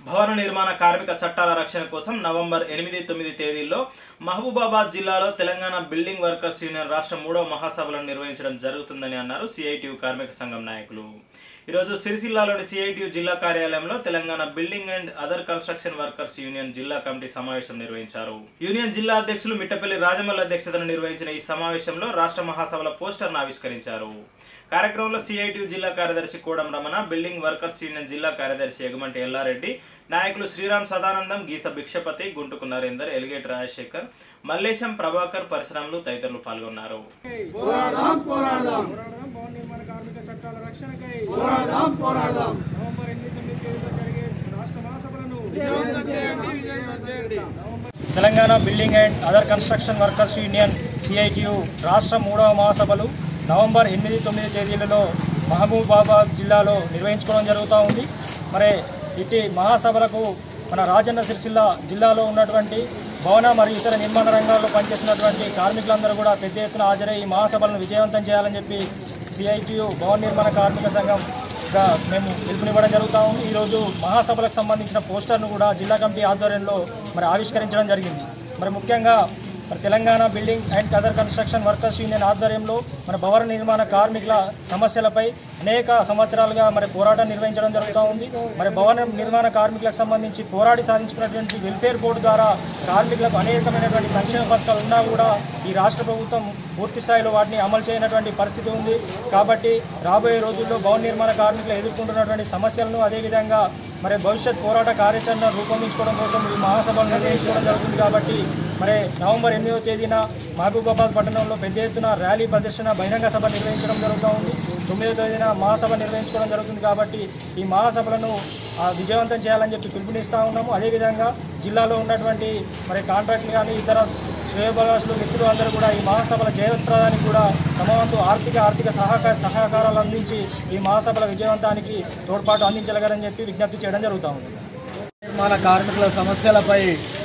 భవన నిర్మాణ కార్మిక చట్టాల రక్షణ కోసం నవంబర్ ఎనిమిది తొమ్మిది తేదీల్లో మహబూబాబాద్ జిల్లాలో తెలంగాణ బిల్డింగ్ వర్కర్స్ యూనియన్ రాష్ట్ర మూడవ మహాసభలను నిర్వహించడం జరుగుతుందని అన్నారు సిఐటియు కార్మిక సంఘం నాయకులు ఈరోజు సిరిసిల్లాలోని సిఐటియు జిల్లా కార్యాలయంలో Telangana building and other construction workers union జిల్లా కమిటీ సమావేశం నిర్వహించారు యూనియన్ జిల్లా అధ్యక్షులు మిట్టపల్లి రాజమల్ల అధ్యక్షతన నిర్వహించిన ఈ సమావేశంలో రాష్ట్ర మహాసభల పోస్టర్ను ఆవిష్కరించారు కార్యక్రమంలో సిఐటియు జిల్లా కార్యదర్శి Kodam Ramana building workers union జిల్లా కార్యదర్శి ఎగుమంటి ఎల్లారెడ్డి నాయకులు శ్రీరామ్ సదానందం గీస భిక్షపతి గుంటుకు నరేందర్ ఎలిగేట్ రాజశేఖర్ మల్లేశం ప్రభాకర్ పరిశ్రమలు తదితరులు పాల్గొన్నారు పోరాడదాం పోరాడదాం పోరాడదాం భవన నిర్మాణ కార్మిక చట్టాల రక్షణకై పోరాడదాం పోరాడదాం నవంబర్ ఎనిమిది తొమ్మిది తేదీలో జరిగే రాష్ట్ర మహాసభలను విజయవంతం చేయండి విజయవంతం చేయండి Telangana building and other construction workers union CITU రాష్ట్ర మూడవ మహాసభలు నవంబర్ ఎనిమిది తొమ్మిది తేదీలలో మహబూబాబాద్ జిల్లాలో నిర్వహించుకోవడం జరుగుతూ ఉంది మరి ఇటు మహాసభలకు మన రాజన్న సిరిసిల్ల జిల్లాలో ఉన్నటువంటి భవన మరియు ఇతర నిర్మాణ రంగాల్లో పనిచేస్తున్నటువంటి కార్మికులందరూ కూడా పెద్ద ఎత్తున హాజరై ఈ మహాసభలను విజయవంతం చేయాలని చెప్పి సిఐటియు భవన నిర్మాణ కార్మిక సంఘం గా మేము పిలుపునివ్వడం జరుగుతూ ఉంది ఈరోజు మహాసభలకు సంబంధించిన పోస్టర్ను కూడా జిల్లా కమిటీ ఆధ్వర్యంలో మరి ఆవిష్కరించడం జరిగింది మరి ముఖ్యంగా మరి Telangana building and other construction workers union ఆధ్వర్యంలో మన భవన నిర్మాణ కార్మికుల సమస్యలపై అనేక సంవత్సరాలుగా మరి పోరాటం నిర్వహించడం జరుగుతూ ఉంది మరి భవన నిర్మాణ కార్మికులకు సంబంధించి పోరాడి సాధించుకున్నటువంటి వెల్ఫేర్ బోర్డు ద్వారా కార్మికులకు అనేకమైనటువంటి సంక్షేమ పథకాలు ఉన్నా కూడా ఈ రాష్ట్ర ప్రభుత్వం పూర్తి స్థాయిలో వాటిని అమలు చేయనటువంటి పరిస్థితి ఉంది కాబట్టి రాబోయే రోజుల్లో భవన నిర్మాణ కార్మికులు ఎదుర్కొంటున్నటువంటి సమస్యలను అదేవిధంగా మరి భవిష్యత్ పోరాట కార్యాచరణ రూపొందించుకోవడం కోసం ఈ మహాసభలు నిర్వహించుకోవడం జరుగుతుంది కాబట్టి మరి నవంబర్ ఎనిమిదవ తేదీన మహబూబాబాద్ పట్టణంలో పెద్ద ఎత్తున ర్యాలీ ప్రదర్శన బహిరంగ సభ నిర్వహించడం జరుగుతూ ఉంది తొమ్మిదవ తేదీన మహాసభ నిర్వహించుకోవడం జరుగుతుంది కాబట్టి ఈ మహాసభలను ఆ, విజయవంతం చేయాలని చెప్పి పిలుపునిస్తూ ఉన్నాము అదేవిధంగా జిల్లాలో ఉన్నటువంటి మరి కాంట్రాక్టులు కానీ ఇతర శ్రేయభిలాషులు మిత్రులు అందరూ కూడా ఈ మహాసభల జయప్రదానికి కూడా తమ వంతు ఆర్థిక ఆర్థిక సహకార సహకారాలు అందించి ఈ మహాసభల విజయవంతానికి తోడ్పాటు అందించగలరని చెప్పి విజ్ఞప్తి చేయడం జరుగుతూ ఉంది నిర్మాణ కార్మికుల సమస్యలపై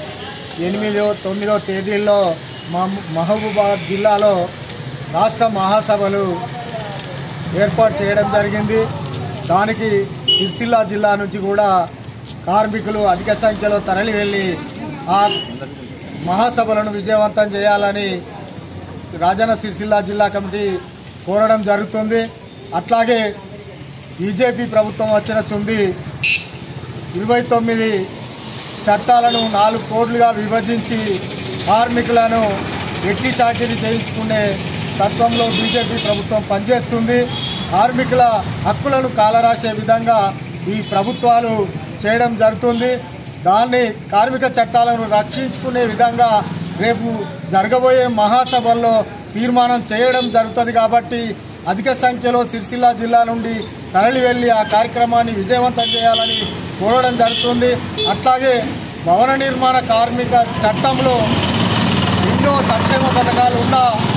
ఎనిమిదో తొమ్మిదో తేదీల్లో మహ- మహబూబాబాద్ జిల్లాలో రాష్ట్ర మహాసభలు ఏర్పాటు చేయడం జరిగింది దానికి సిరిసిల్ల జిల్లా నుంచి కూడా కార్మికులు అధిక సంఖ్యలో తరలి వెళ్ళి ఆ మహాసభలను విజయవంతం చేయాలని రాజన్న సిరిసిల్ల జిల్లా కమిటీ కోరడం జరుగుతుంది అట్లాగే బీజేపీ ప్రభుత్వం వచ్చిన చుంది ఇరవై తొమ్మిది చట్టాలను నాలుగు కోడ్లుగా విభజించి కార్మికులను వెట్టి చాకిరీ చేయించుకునే తత్వంలో బీజేపీ ప్రభుత్వం పనిచేస్తుంది కార్మికుల హక్కులను కాలరాసే విధంగా ఈ ప్రభుత్వాలు చేయడం జరుగుతుంది దాన్ని కార్మిక చట్టాలను రక్షించుకునే విధంగా రేపు జరగబోయే మహాసభల్లో తీర్మానం చేయడం జరుగుతుంది కాబట్టి అధిక సంఖ్యలో సిరిసిల్ల జిల్లా నుండి తరలి వెళ్ళి ఆ కార్యక్రమాన్ని విజయవంతం చేయాలని కోరడం జరుగుతుంది అట్లాగే భవన నిర్మాణ కార్మిక చట్టంలో ఎన్నో సంక్షేమ పథకాలు ఉన్న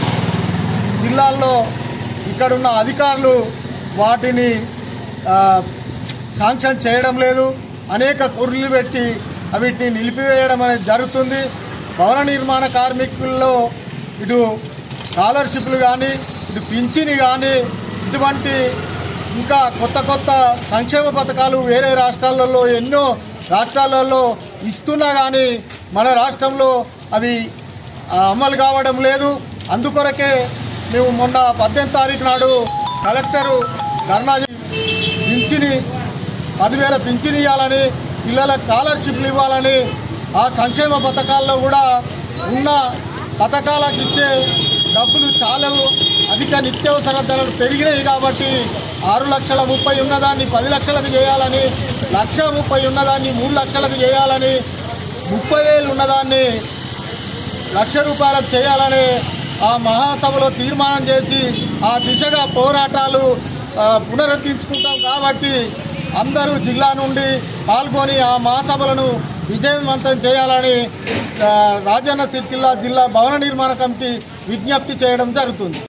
జిల్లాల్లో ఇక్కడున్న అధికారులు వాటిని ఆ, శాంక్షన్ చేయడం లేదు అనేక కుర్లు పెట్టి వీటిని నిలిపివేయడం అనేది జరుగుతుంది భవన నిర్మాణ కార్మికుల్లో ఇటు స్కాలర్షిప్లు కానీ ఇటు పింఛని కానీ ఇటువంటి ఇంకా కొత్త కొత్త సంక్షేమ పథకాలు వేరే రాష్ట్రాలలో ఎన్నో రాష్ట్రాలలో ఇస్తున్నా కానీ మన రాష్ట్రంలో అవి ఆ, అమలు కావడం లేదు అందుకొరకే మేము మొన్న పద్దెనిమిది తారీఖు నాడు కలెక్టరు ధర్నా చే- పింఛని పదివేల పింఛన్ ఇవ్వాలని పిల్లలకు స్కాలర్షిప్లు ఇవ్వాలని ఆ సంక్షేమ పథకాల్లో కూడా ఉన్న పథకాలకు ఇచ్చే డబ్బులు చాలా అధిక నిత్యావసర ధరలు పెరిగినాయి కాబట్టి ఆరు లక్షల ముప్పై ఉన్నదాన్ని పది లక్షలకు చేయాలని లక్ష ముప్పై ఉన్నదాన్ని మూడు లక్షలకు చేయాలని ముప్పై వేలు ఉన్నదాన్ని లక్ష రూపాయలకు చేయాలని ఆ మహాసభలో తీర్మానం చేసి ఆ దిశగా పోరాటాలు ఆ, పునరుద్ధరించుకుంటాం కాబట్టి అందరూ జిల్లా నుండి పాల్గొని ఆ మహాసభలను విజయవంతం చేయాలని ఆ, రాజన్న సిరిసిల్ల జిల్లా భవన నిర్మాణ కమిటీ విజ్ఞప్తి చేయడం జరుగుతుంది